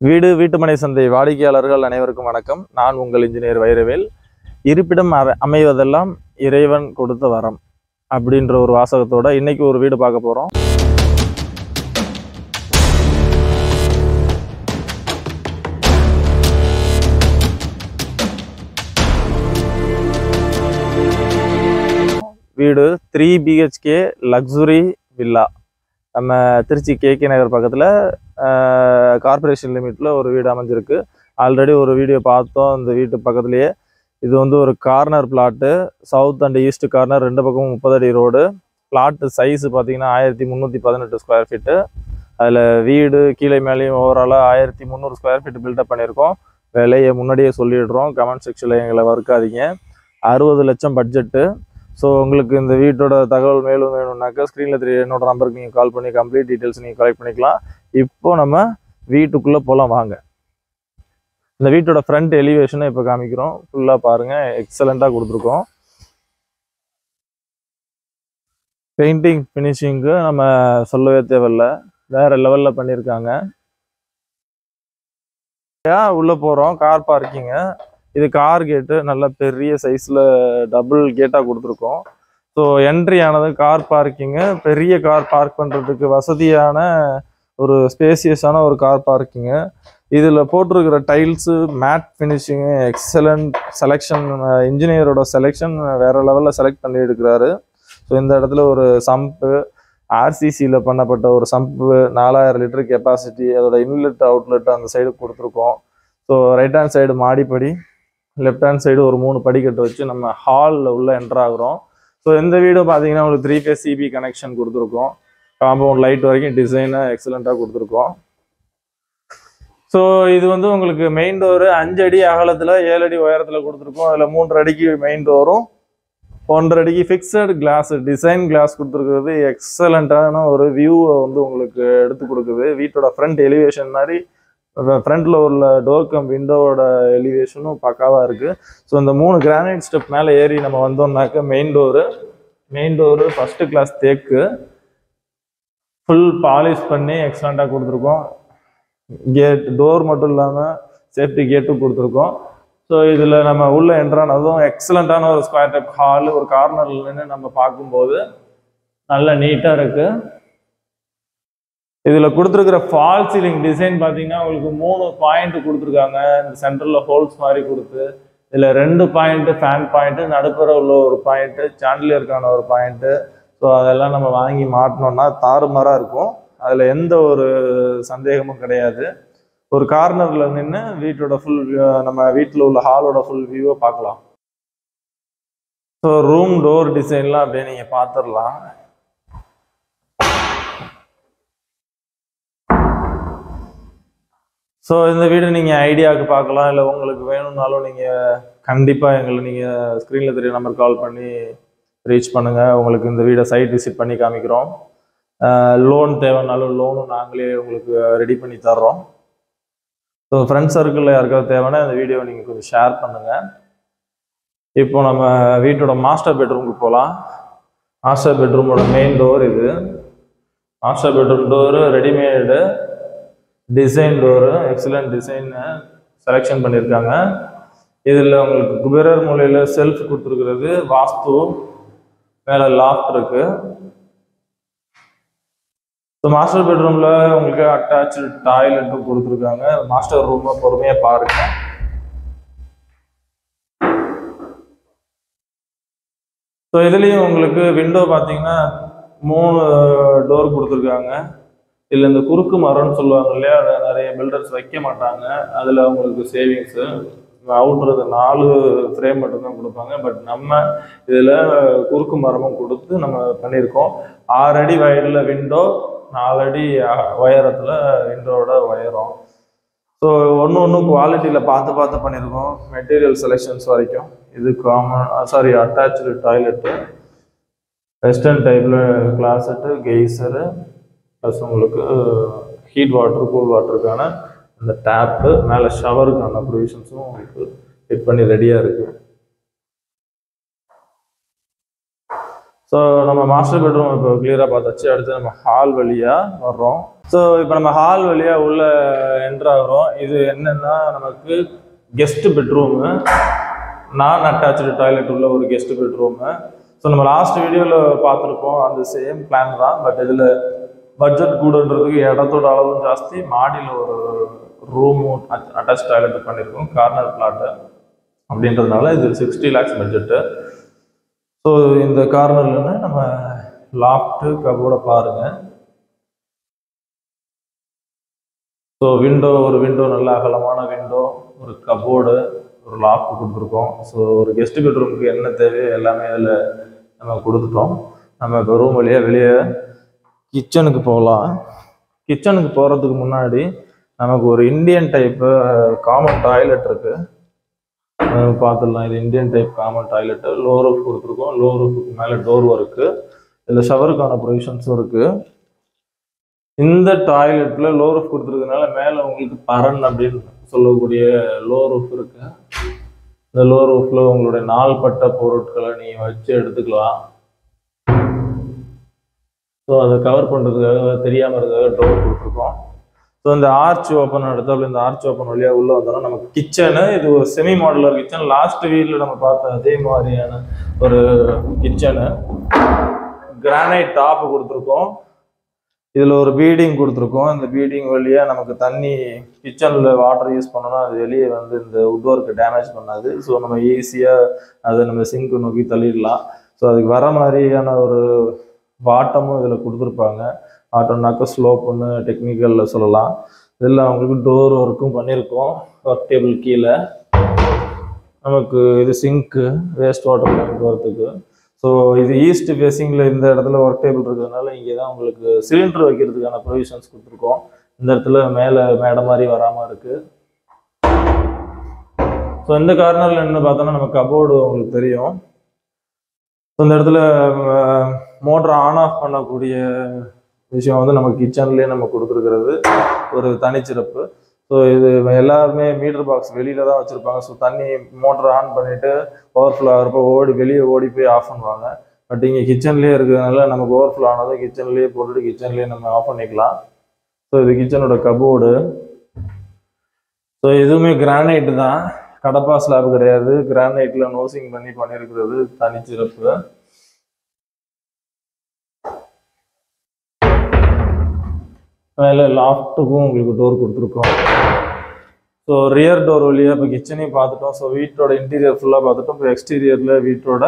வீடு வீட்டுமனை சந்தை வாடிக்கையாளர்கள் அனைவருக்கும் வணக்கம் நான் உங்கள் இன்ஜினியர் வைரவேல் இருப்பிடம் அர- அமைவதெல்லாம் இறைவன் கொடுத்த வரம் அப்படின்ற ஒரு வாசகத்தோட இன்னைக்கு ஒரு வீடு பார்க்க போறோம் வீடு த்ரீ பிஹெச்கே லக்ஸுரி வில்லா நம்ம திருச்சி கேகே நகர் பக்கத்தில் கார்ப்பரேஷன் லிமிட்டில் ஒரு வீடு அமைஞ்சிருக்கு ஆல்ரெடி ஒரு வீடியோ பார்த்தோம் இந்த வீட்டு பக்கத்துலேயே இது வந்து ஒரு corner plot south and east corner ரெண்டு பக்கமும் முப்பது அடி ரோடு பிளாட்டு சைஸ் பார்த்தீங்கன்னா ஆயிரத்தி முந்நூற்றி பதினெட்டு ஸ்கொயர் ஃபீட்டு அதில் வீடு கீழே மேலேயும் ஓவராலாக ஆயிரத்தி முந்நூறு ஸ்கொயர் ஃபீட் பில்டப் பண்ணியிருக்கோம் விலையை முன்னாடியே சொல்லிடுறோம் கமெண்ட் செக்ஷனில் எங்களை வறுக்காதீங்க அறுபது லட்சம் பட்ஜெட்டு ஸோ உங்களுக்கு இந்த வீட்டோட தகவல் மேலும் வேணும்னாக்கா ஸ்க்ரீனில் தெரிய என்னோட நம்பருக்கு நீங்கள் கால் பண்ணி கம்ப்ளீட் டீட்டெயில்ஸ் நீங்கள் கலெக்ட் பண்ணிக்கலாம் இப்போ நம்ம வீட்டுக்குள்ளே போகலாம் வாங்க இந்த வீட்டோட ஃப்ரண்ட் எலிவேஷனை இப்போ காமிக்கிறோம் ஃபுல்லாக பாருங்கள் எக்ஸலண்ட்டாக கொடுத்துருக்கோம் பெயிண்டிங் ஃபினிஷிங்க்கு நம்ம சொல்லவே தேவையில்ல வேற லெவலில் பண்ணியிருக்காங்க உள்ளே போகிறோம் கார் பார்க்கிங்கு இது கார் கேட்டு நல்ல பெரிய சைஸில் டபுள் கேட்டாக கொடுத்துருக்கோம் ஸோ என்ட்ரி ஆனது கார் பார்க்கிங்கு பெரிய கார் பார்க் பண்ணுறதுக்கு வசதியான ஒரு ஸ்பேசியஸான ஒரு கார் பார்க்கிங்கு இதில் போட்டிருக்கிற tiles matte finishing excellent selection இன்ஜினியரோட செலெக்ஷன் வேற லெவலில் செலக்ட் பண்ணி எடுக்கிறாரு ஸோ இந்த இடத்துல ஒரு சம்பு ஆர்சிசியில் பண்ணப்பட்ட ஒரு சம்பு நாலாயிரம் லிட்டர் கெப்பாசிட்டி அதோட இன்லெட் அவுட்லெட் அந்த சைடு கொடுத்துருக்கோம் ஸோ ரைட் ஹேண்ட் சைடு மாடிப்படி லெஃப்ட் ஹேண்ட் சைடு ஒரு மூணு படிக்கட்டு வச்சு நம்ம ஹாலில் உள்ள என்டர் ஆகுறோம் ஸோ இந்த வீடும் பார்த்தீங்கன்னா உங்களுக்கு த்ரீ ஃபேஸ் சிபி கனெக்ஷன் கொடுத்துருக்கோம் காம்பவுண்ட் லைட் வரைக்கும் டிசைனாக எக்ஸலண்ட்டாக கொடுத்துருக்கோம் ஸோ இது வந்து உங்களுக்கு மெயின் டோரு அஞ்சு அடி அகலத்தில் ஏழு அடி உயரத்தில் கொடுத்துருக்கோம் அதில் மூன்று அடிக்கு மெயின் டோரும் ஒன்றரை அடிக்கு ஃபிக்ஸட் கிளாஸ் டிசைன் கிளாஸ் கொடுத்துருக்குறது எக்ஸலண்ட்டான ஒரு வியூவை வந்து உங்களுக்கு எடுத்து கொடுக்குது வீட்டோட ஃப்ரண்ட் எலிவேஷன் மாதிரி ஃப்ரண்ட்ல உள்ள டோர் கம் விண்டோவோட எலிவேஷனும் பக்காவாக இருக்கு ஸோ இந்த மூணு கிரானைட் ஸ்டெப் மேலே ஏறி நம்ம வந்தோம்னாக்க main door main door first class தேக்கு ஃபுல் பாலிஷ் பண்ணி எக்ஸலண்ட்டாக கொடுத்துருக்கோம் கேட் டோர் மட்டும் இல்லாமல் சேஃப்டி கேட்டும் கொடுத்துருக்கோம் ஸோ இதில் நம்ம உள்ள என்ட்ரானதும் எக்ஸலண்ட்டான ஒரு ஸ்கொயர் டைப் ஹால் ஒரு கார்னர்ல நின்று நம்ம பார்க்கும்போது நல்ல நீட்டாக இருக்கு இதில் கொடுத்துருக்கிற ஃபால் சீலிங் டிசைன் பார்த்தீங்கன்னா உங்களுக்கு மூணு பாயிண்ட் கொடுத்துருக்காங்க இந்த சென்டரில் ஹோல்ஸ் மாதிரி கொடுத்து இதில் ரெண்டு பாயிண்ட் ஃபேன் பாயிண்ட்டு நடுப்புற உள்ள ஒரு பாயிண்ட்டு சாண்டிலியருக்கான ஒரு பாயிண்ட்டு ஸோ அதெல்லாம் நம்ம வாங்கி மாட்டினோம்னா தாறுமாறாக இருக்கும் அதில் எந்த ஒரு சந்தேகமும் கிடையாது ஒரு கார்னரில் நின்று வீட்டோட ஃபுல் நம்ம வீட்டில் உள்ள ஹாலோட ஃபுல் வியூவை பார்க்கலாம் ஸோ ரூம் டோர் டிசைன்லாம் அப்படியே நீங்கள் பார்த்துடலாம் ஸோ இந்த வீடு நீங்கள் ஐடியாவுக்கு பார்க்கலாம் இல்லை உங்களுக்கு வேணும்னாலும் நீங்கள் கண்டிப்பாக எங்களை நீங்கள் ஸ்க்ரீனில் தெரிய நம்பர் கால் பண்ணி ரீச் பண்ணுங்கள் உங்களுக்கு இந்த வீடை சைட் விசிட் பண்ணி காமிக்கிறோம் லோன் தேவைன்னாலும் லோனும் நாங்களே உங்களுக்கு ரெடி பண்ணி தர்றோம் ஸோ ஃப்ரெண்ட்ஸ் சர்க்கிளில் யாருக்காவது தேவைன்னா இந்த வீடியோவை நீங்கள் கொஞ்சம் ஷேர் பண்ணுங்கள் இப்போ நம்ம வீட்டோட மாஸ்டர் பெட்ரூமுக்கு போகலாம் மாஸ்டர் பெட்ரூமோட மெயின் டோர் இது master bedroom door readymade design door excellent design selection பண்ணியிருக்காங்க இதில் உங்களுக்கு குபேரர் மூலையில் செல்ஃப் கொடுத்துருக்கிறது வாஸ்து மேலே லாஃப்ட் இருக்கு ஸோ மாஸ்டர் பெட்ரூமில் உங்களுக்கு அட்டாச்சு டாய்லெட்டும் கொடுத்துருக்காங்க மாஸ்டர் ரூமை பொறுமையாக பாருங்க ஸோ இதுலேயும் உங்களுக்கு விண்டோ பார்த்தீங்கன்னா மூணு டோர் கொடுத்துருக்காங்க இதில் இந்த குறுக்கு மரம்னு சொல்லுவாங்க இல்லையா அதை நிறைய பில்டர்ஸ் வைக்க மாட்டாங்க அதில் அவங்களுக்கு சேவிங்ஸு அவுட்றது நாலு ஃப்ரேம் மட்டும்தான் கொடுப்பாங்க பட் நம்ம இதில் குறுக்கு மரமும் கொடுத்து நம்ம பண்ணியிருக்கோம் ஆறு அடி வயடில் விண்டோ நாலு அடி உயரத்தில் விண்டோவோட உயரம் ஸோ ஒன்று ஒன்று குவாலிட்டியில் பார்த்து பார்த்து பண்ணியிருக்கோம் மெட்டீரியல் செலெக்ஷன்ஸ் வரைக்கும் இது common sorry attach toilet western டைப்பில் கிளாசெட்டு கெய்சரு ப்ளஸ் உங்களுக்கு ஹீட் வாட்டர் கூல் வாட்டருக்கான அந்த டேப்பு மேலே ஷவருக்கான ப்ரொவிஷன்ஸும் உங்களுக்கு ஃபிட் பண்ணி ரெடியாக இருக்குது ஸோ ஸோ நம்ம மாஸ்டர் பெட்ரூம் இப்போ கிளியராக பார்த்தாச்சு அடுத்து நம்ம ஹால் வழியாக வர்றோம் ஸோ இப்போ நம்ம ஹால் வழியாக உள்ள என்ட்ரு ஆகிறோம் இது என்னன்னா நமக்கு கெஸ்ட் பெட்ரூமு நான் அட்டாச்சு டாய்லெட் உள்ள ஒரு கெஸ்ட் பெட்ரூமு ஸோ நம்ம லாஸ்ட் வீடியோவில் பார்த்துருப்போம் அந்த சேம் பிளான் தான் பட் இதில் பட்ஜெட் கூடன்றதுக்கு இடத்தோட அளவும் ஜாஸ்தி மாடியில் ஒரு ரூமும் அட்டாச் டாய்லெட் பண்ணியிருக்கோம் கார்னர் பிளாட்டு அப்படின்றதுனால இது சிக்ஸ்டி லேக்ஸ் பட்ஜெட்டு ஸோ இந்த கார்னர்லன்னு நம்ம லாஃப்ட்டு கபோர்டை பாருங்க ஸோ விண்டோ ஒரு விண்டோ நல்ல அகலமான விண்டோ ஒரு கபோர்டு ஒரு லாஃப்ட் கொடுத்துருக்கோம் ஸோ ஒரு கெஸ்ட் பெட்ரூமுக்கு என்ன தேவையோ எல்லாமே அதில் நம்ம கொடுத்துட்டோம் நம்ம இப்போ ரூம் வழியாக வெளியே கிச்சனுக்கு போகலாம் கிச்சனுக்கு போகிறதுக்கு முன்னாடி நமக்கு ஒரு இந்தியன் டைப்பு காமன் டாய்லெட் இருக்குது பார்த்துடலாம் இது Indian type common toilet low roof கொடுத்துருக்கோம் லோ ரூஃபுக்கு மேலே டோர் ஒர்க்கு இதில் ஷவருக்கான ப்ரொவிஷன்ஸும் இருக்குது இந்த டாய்லெட்டில் லோ ரூஃப் கொடுத்துருக்கனால மேலே உங்களுக்கு பரன் அப்படின்னு சொல்லக்கூடிய லோ ரூஃப் இருக்கு இந்த லோ ரூஃபில் உங்களுடைய நாள்பட்ட பொருட்களை நீங்கள் வச்சு எடுத்துக்கலாம் ஸோ அதை கவர் பண்ணுறதுக்காக தெரியாமல் இருக்கிறதுக்காக டோர் கொடுத்துருக்கோம் ஸோ இந்த ஆர்ச் ஓப்பன் எடுத்தாப்புல இந்த ஆர்ச் ஓப்பன் வழியாக உள்ளே வந்தோம்னா நம்ம கிச்சனு இது ஒரு செமி மாடுலர் கிச்சன் லாஸ்ட் வீடியோவில் நம்ம பார்த்த அதே மாதிரியான ஒரு கிச்சனு கிரானைட் டாப் கொடுத்துருக்கோம் இதில் ஒரு பீடிங் கொடுத்துருக்கோம் இந்த பீடிங் வழியாக நமக்கு தண்ணி கிச்சனில் வாட்டர் யூஸ் பண்ணோம்னா அது வெளியே வந்து இந்த உட் ஒர்க்கு டேமேஜ் பண்ணாது ஸோ நம்ம ஈஸியாக அதை நம்ம சிங்க் நோக்கி தள்ளிடலாம் ஸோ அதுக்கு வர மாதிரியான ஒரு வாட்டமும் இதில் கொடுத்துருப்பாங்க ஆட்டோனாக்க ஸ்லோப்புன்னு டெக்னிக்கலில் சொல்லலாம் இதில் அவங்களுக்கு டோர் ஒர்க்கும் பண்ணியிருக்கோம் ஒர்க் டேபிள் கீழே நமக்கு இது சிங்க்கு வேஸ்ட் வாட்டர் டேங்க் வரத்துக்கு ஸோ இது ஈஸ்ட் ஃபேஸிங்கில் இந்த இடத்துல ஒர்க் டேபிள் இருக்கிறதுனால இங்கே தான் உங்களுக்கு சிலிண்டர் வைக்கிறதுக்கான ப்ரொவிஷன்ஸ் கொடுத்துருக்கோம் இந்த இடத்துல மேலே மேடை மாதிரி வராமல் இருக்குது ஸோ இந்த கார்னரில் என்ன பார்த்தோன்னா நம்ம கபோர்டு உங்களுக்கு தெரியும் ஸோ இந்த இடத்துல மோட்டரை ஆன் ஆஃப் பண்ணக்கூடிய விஷயம் வந்து நம்ம கிச்சன்லேயே நம்ம கொடுத்துருக்கிறது ஒரு தனிச்சிறப்பு ஸோ இது எல்லாருமே மீட்டர் பாக்ஸ் வெளியில தான் வச்சுருப்பாங்க ஸோ தண்ணி மோட்டர் ஆன் பண்ணிட்டு ஓவர்ஃப்ளோ ஆகிறப்போ ஓடி வெளியே ஓடி போய் ஆஃப் பண்ணுவாங்க பட் இங்கே கிச்சன்லேயே இருக்கிறதுனால நமக்கு ஓவர்ஃப்ளோ ஆனதும் கிச்சன்லேயே போட்டுட்டு கிச்சன்லேயே நம்ம ஆஃப் பண்ணிக்கலாம் ஸோ இது கிச்சனோட கபோர்டு ஸோ இதுவுமே கிரானைட் தான் கடப்பா ஸ்லாப் கிடையாது கிரானைட்ல நோசிங் பண்ணி பண்ணியிருக்கிறது தனிச்சிறப்பு மேலே லாஃப்ட்டுக்கும் உங்களுக்கு டோர் கொடுத்துருக்கோம் ஸோ ரியர் டோர் வழியாக இப்போ கிச்சனையும் பார்த்துட்டோம் ஸோ வீட்டோட இன்டீரியர் ஃபுல்லாக பார்த்துட்டோம் இப்போ எக்ஸ்டீரியரில் வீட்டோட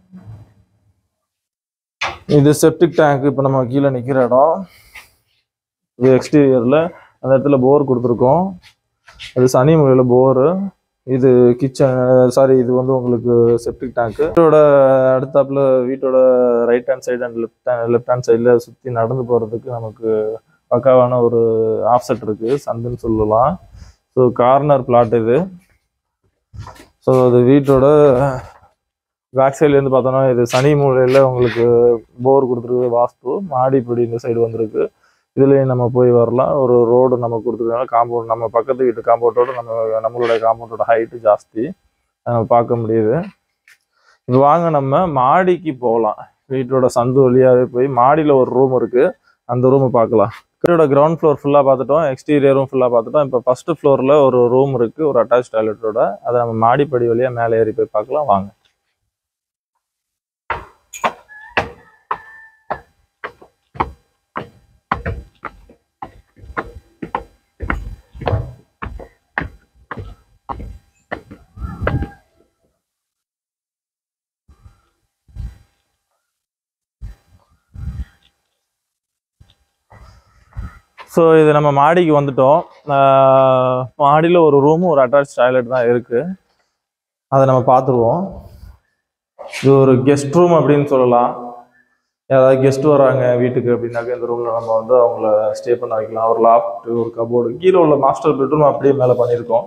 இது செப்டிக் டேங்க் இப்போ நம்ம கீழே நிற்கிற இடம் இது எக்ஸ்டீரியரில் அந்த இடத்துல போர் கொடுத்துருக்கோம் அது சனி முறையில் போரு இது கிச்சன் சாரி இது வந்து உங்களுக்கு செப்டிக் டேங்க்கு வீட்டோட அடுத்தாப்புல வீட்டோட right hand side and left left hand சைடில் சுற்றி நடந்து போகிறதுக்கு நமக்கு பக்காவான ஒரு ஆஃப்செட் இருக்குது சந்துன்னு சொல்லலாம் ஸோ கார்னர் பிளாட் இது ஸோ அது வீட்டோட பேக் சைட்லேருந்து பார்த்தோன்னா இது சனி மூலையில் உங்களுக்கு போர் கொடுத்துருக்கு வாஸ்து மாடிப்படி இந்த சைடு வந்திருக்கு இதுலேயும் நம்ம போய் வரலாம் ஒரு ரோடு நம்ம கொடுத்துருக்கனால காம்பவுண்ட் நம்ம பக்கத்து வீட்டு காம்பவுண்டோட நம்ம நம்மளுடைய காம்பவுண்டோட ஹைட்டு ஜாஸ்தி அதை நம்ம பார்க்க முடியுது இப்போ வாங்க நம்ம மாடிக்கு போகலாம் வீட்டோட சந்து வழியாகவே போய் மாடியில் ஒரு ரூம் இருக்குது அந்த ரூமை பார்க்கலாம் வீட்டோட கிரவுண்ட் ஃப்ளோர் ஃபுல்லாக பார்த்துட்டோம் எக்ஸ்டீரியரும் ஃபுல்லாக பார்த்துட்டோம் இப்போ ஃபஸ்ட்டு ஃப்ளோரில் ஒரு ரூம் இருக்குது ஒரு அட்டாச் டாய்லெட்டோட அதை நம்ம மாடிப்படி வழியாக மேலே ஏறி போய் பார்க்கலாம் வாங்க ஸோ இது நம்ம மாடிக்கு வந்துட்டோம் மாடியில் ஒரு ரூம் ஒரு அட்டாச் டாய்லெட் தான் இருக்குது அதை நம்ம பார்த்துருவோம் இது ஒரு கெஸ்ட் ரூம் அப்படின்னு சொல்லலாம் யாராவது கெஸ்ட் வராங்க வீட்டுக்கு அப்படின்னாக்க இந்த ரூமில் நம்ம வந்து அவங்கள ஸ்டே பண்ண வைக்கலாம் ஒரு லாஃப்ட் ஒரு கபோர்டு கீழே உள்ள மாஸ்டர் பெட்ரூம் அப்படியே மேலே பண்ணியிருக்கோம்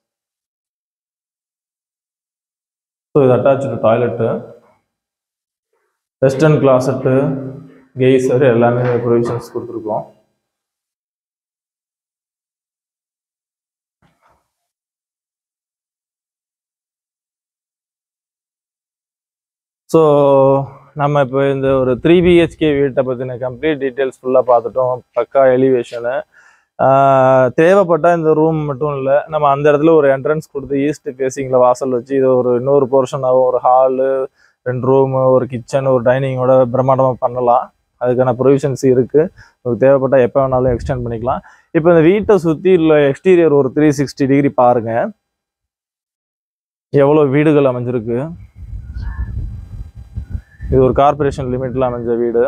ஸோ இது attach toilet western closet geyser எல்லாமே ப்ரொவிஷன்ஸ் கொடுத்துருக்கோம் ஸோ நம்ம இப்போ இந்த ஒரு த்ரீ பிஹெச்கே வீட்டை பற்றின கம்ப்ளீட் டீட்டெயில்ஸ் ஃபுல்லாக பார்த்துட்டோம் பக்கா எலிவேஷனு தேவைப்பட்ட இந்த ரூம் மட்டும் இல்லை நம்ம அந்த இடத்துல ஒரு என்ட்ரன்ஸ் கொடுத்து ஈஸ்ட் ஃபேஸிங்கில் வாசல் வச்சு இது ஒரு இன்னொரு போர்ஷனாகவும் ஒரு ஹாலு ரெண்டு ரூமு ஒரு கிச்சன் ஒரு டைனிங்கோட பிரம்மாண்டமாக பண்ணலாம் அதுக்கான ப்ரொவிஷன்ஸ் இருக்குது உங்களுக்கு தேவைப்பட்டால் எப்போ வேணாலும் எக்ஸ்டெண்ட் பண்ணிக்கலாம் இப்போ இந்த வீட்டை சுற்றி உள்ள எக்ஸ்டீரியர் ஒரு த்ரீ சிக்ஸ்டி டிகிரி பாருங்க எவ்வளோ வீடுகள் அமைஞ்சிருக்கு இது ஒரு கார்ப்பரேஷன் லிமிட்ல அமைஞ்ச வீடு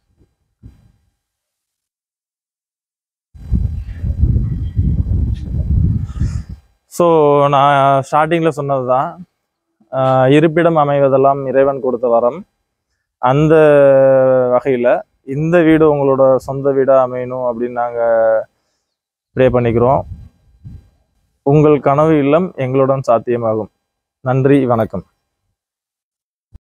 ஸோ நான் ஸ்டார்டிங்கில் சொன்னது தான் இருப்பிடம் அமைவதெல்லாம் இறைவன் கொடுத்த வரம் அந்த வகையில் இந்த வீடு உங்களோட சொந்த வீடாக அமையணும் அப்படின்னு நாங்கள் ப்ரே பண்ணிக்கிறோம் உங்கள் கனவு இல்லம் எங்களுடன் சாத்தியமாகும் நன்றி வணக்கம்